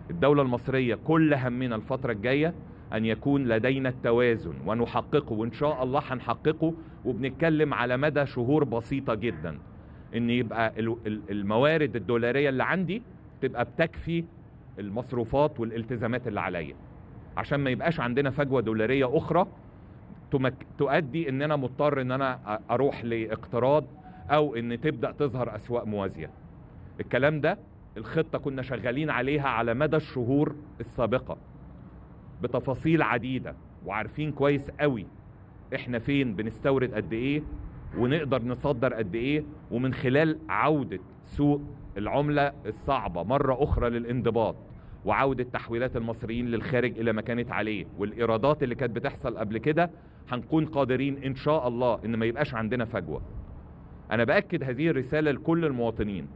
الدولة المصرية كل همنا الفترة الجاية أن يكون لدينا التوازن ونحققه وإن شاء الله هنحققه وبنتكلم على مدى شهور بسيطة جدا إن يبقى ال- ال- الموارد الدولارية اللي عندي تبقى بتكفي المصروفات والالتزامات اللي عليا عشان ما يبقاش عندنا فجوة دولارية أخرى تمك... تؤدي ان انا مضطر ان انا أ- اروح لاقتراض او ان تبدا تظهر اسواق موازيه الكلام ده الخطه كنا شغالين عليها على مدى الشهور السابقه بتفاصيل عديده وعارفين كويس قوي احنا فين بنستورد قد ايه ونقدر نصدر قد ايه ومن خلال عوده سوق العمله الصعبه مره اخرى للانضباط وعوده تحويلات المصريين للخارج الى ما كانت عليه والايرادات اللي كانت بتحصل قبل كده هنكون قادرين ان شاء الله ان ما يبقاش عندنا فجوه انا باكد هذه الرساله لكل المواطنين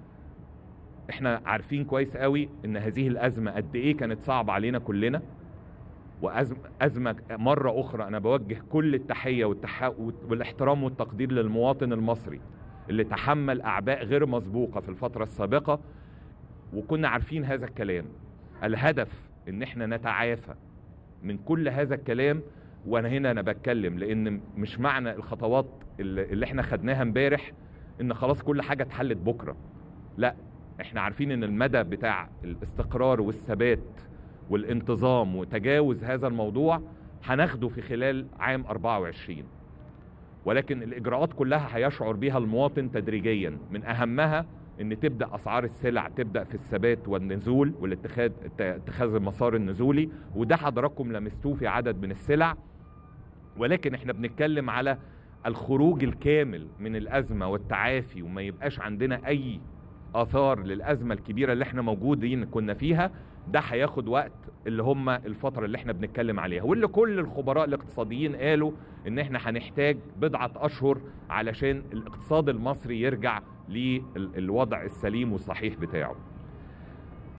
احنا عارفين كويس قوي ان هذه الازمه قد ايه كانت صعبه علينا كلنا وازمه ازمه مره اخرى انا بوجه كل التحيه والتح... والاحترام والتقدير للمواطن المصري اللي تحمل اعباء غير مسبوقه في الفتره السابقه وكنا عارفين هذا الكلام الهدف ان احنا نتعافى من كل هذا الكلام وانا هنا انا بتكلم لان مش معنى الخطوات اللي اللي احنا خدناها امبارح ان خلاص كل حاجه اتحلت بكره لا احنا عارفين ان المدى بتاع الاستقرار والثبات والانتظام وتجاوز هذا الموضوع هناخده في خلال عام 24 ولكن الاجراءات كلها هيشعر بها المواطن تدريجيا من اهمها ان تبدا اسعار السلع تبدا في الثبات والنزول والاتخاذ اتخاذ المسار النزولي وده حضراتكم لمستوه في عدد من السلع ولكن احنا بنتكلم على الخروج الكامل من الازمه والتعافي وما يبقاش عندنا اي اثار للازمه الكبيره اللي احنا موجودين كنا فيها ده هياخد وقت اللي هم الفتره اللي احنا بنتكلم عليها واللي كل الخبراء الاقتصاديين قالوا ان احنا هنحتاج بضعه اشهر علشان الاقتصاد المصري يرجع للوضع السليم والصحيح بتاعه